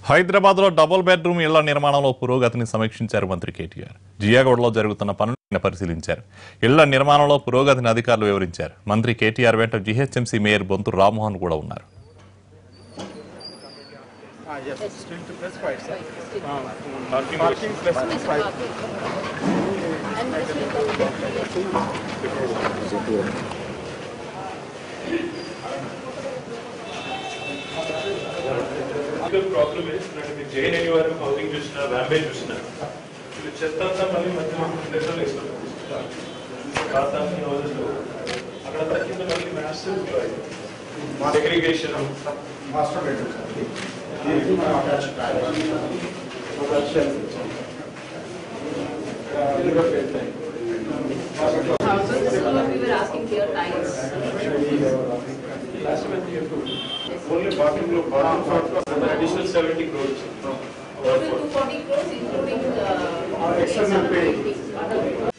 హైదరాబాద్లో double bedroom ఇళ్ల నిర్మాణంలో పురోగతిని సమీక్షించారు మంత్రి కేటీఆర్ జియాగౌడ్లో జరుగుతున్న పనులను ఆయన పరిశీలించారు ఇళ్ల నిర్మాణంలో పురోగతిని అధికారులు వివరించారు మంత్రి కేటీఆర్ వెంట జీహెచ్ఎంసీ మేయర్ బొంతు రామ్మోహన్ కూడా ఉన్నారు Parking plus five. Bigger problem is that the Jain ఎన్ని వరకు హౌసింగ్ చూసినా వ్యాంబే చూసినా ఇది చెత్త అంతా మళ్ళీ మధ్యలో లెక్కలు వేసుకుంటారు పాత houses లో అక్కడ కింద మళ్ళీ massive segregation master bedroom sir ఇది. దీనికి మనం attach houses, uh, we were asking here tiles. Last month only bathroom లో bathroom additional seventy crores Total two forty crores including, uh. external pay. painting.